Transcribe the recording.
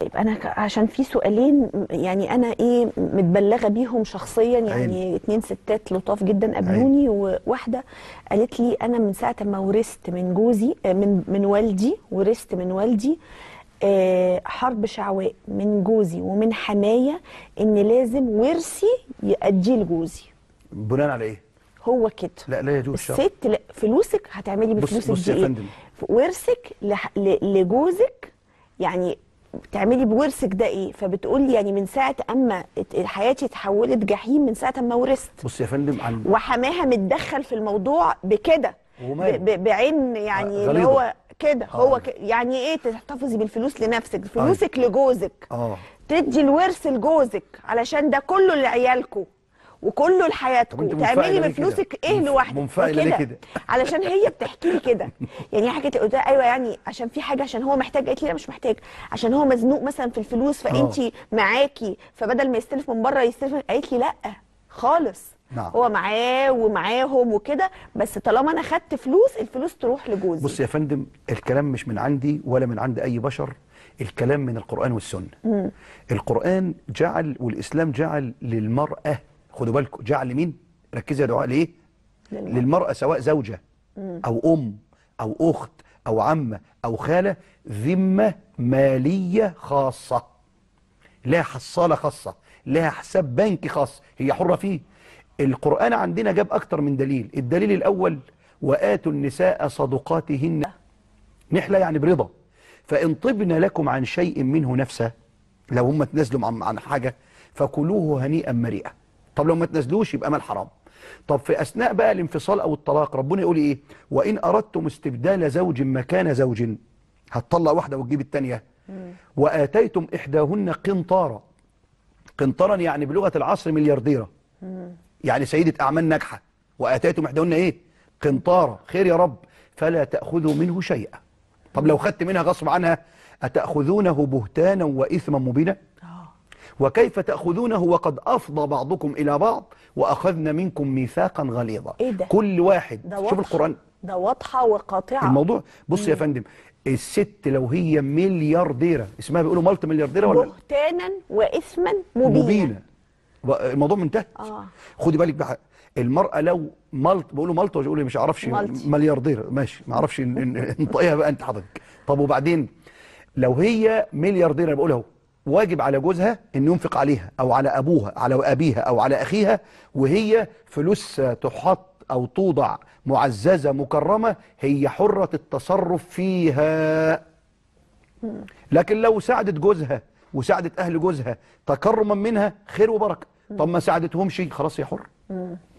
طيب انا ك- عشان في سؤالين يعني انا ايه متبلغه بيهم شخصيا يعني اتنين ستات لطاف جدا قابلوني وواحده قالت لي انا من ساعه ما ورثت من جوزي آه، من من والدي ورثت من والدي آه، حرب شعواء من جوزي ومن حمايه ان لازم ورثي يأديه لجوزي بناء على ايه هو كده لا لا يجوز شرط الست لا فلوسك هتعملي بص- بفلوسك بص دي يا ايه فندم. ورثك لح- ل- لجوزك يعني تعملي بورثك ده ايه فبتقول لي يعني من ساعه اما ات- حياتي اتحولت جحيم من ساعه اما ورثت بص يا فندم عن وحماها متدخل في الموضوع بكده وماله؟ ب- ب- بعين يعني آه، اللي غليظة. هو كده آه. هو ك... يعني ايه تحتفظي بالفلوس لنفسك فلوسك لجوزك اه تدي الورث لجوزك علشان ده كله لعيالكم وكله طب لحياتكم أنت تعملي منفعلة ليه بفلوسك كده؟ ايه منف- لوحدك منفعلة ليه وكده. كده؟ علشان هي بتحكي لي كده يعني هي حكت قلت لها ايوه يعني عشان في حاجه عشان هو محتاج قالت لي لا مش محتاج عشان هو مزنوق مثلا في الفلوس فانت معاكي فبدل ما يستلف من بره يستلف من- قالت لي لا خالص نعم. هو معاه ومعاهم وكده بس طالما انا خدت فلوس الفلوس تروح لجوزي بص يا فندم الكلام مش من عندي ولا من عند اي بشر الكلام من القرآن والسنة القرآن جعل والإسلام جعل للمرأة خدوا بالكم جعل لمين ركزي يا دعاء ليه للمرأة. للمرأة سواء زوجة أو أم أو أخت أو عمة أو خالة ذمة مالية خاصة لها حصالة خاصة لها حساب بنكي خاص هي حرة فيه القرآن عندنا جاب أكتر من دليل الدليل الأول وآتوا النساء صدقاتهن نحلة يعني برضا فإن طبن لكم عن شيء منه نفسه لو هم تنزلوا عن, عن حاجة فكلوه هنيئا مريئا طب لو ما تنزلوش يبقى مال حرام طب في أثناء بقى الانفصال أو الطلاق ربنا يقول إيه وإن أردتم استبدال زوج مكان زوج هتطلق واحدة وتجيب التانية وآتيتم إحداهن قنطارا قنطرا يعني بلغة العصر مليارديرة يعني سيدة أعمال ناجحة وآتيتم إحداهن إيه قنطارا خير يا رب فلا تأخذوا منه شيئا طب لو خدت منها غصب عنها أتأخذونه بهتانا وإثما مبينا وكيف تأخذونه وقد أفضى بعضكم إلى بعض وأخذنا منكم ميثاقا غليظا إيه ده؟ كل واحد ده شوف واضحة. القرآن ده واضحه وقاطعه الموضوع بص يا فندم الست لو هي مليارديرة اسمها بيقولوا مالتي مليارديرة ولا بهتانا واثما مبينا, مبينة الموضوع منتهى اه خدي بالك بقى المرأة لو مالت بيقولوا مالت ولا بيقولوا مش عارفش مالتي. ملياردير ماشي ما اعرفش ان- ان- انطقيها بقى انت حضرتك طب وبعدين لو هي ملياردير انا بقول اهو واجب على جوزها انه ينفق عليها او على ابوها على ابيها او على اخيها وهي فلوس تحط او توضع معززة مكرمة هي حرة التصرف فيها لكن لو ساعدت جوزها وساعدت اهل جوزها تكرما منها خير وبركه طب ما ساعدتهمش خلاص هي حر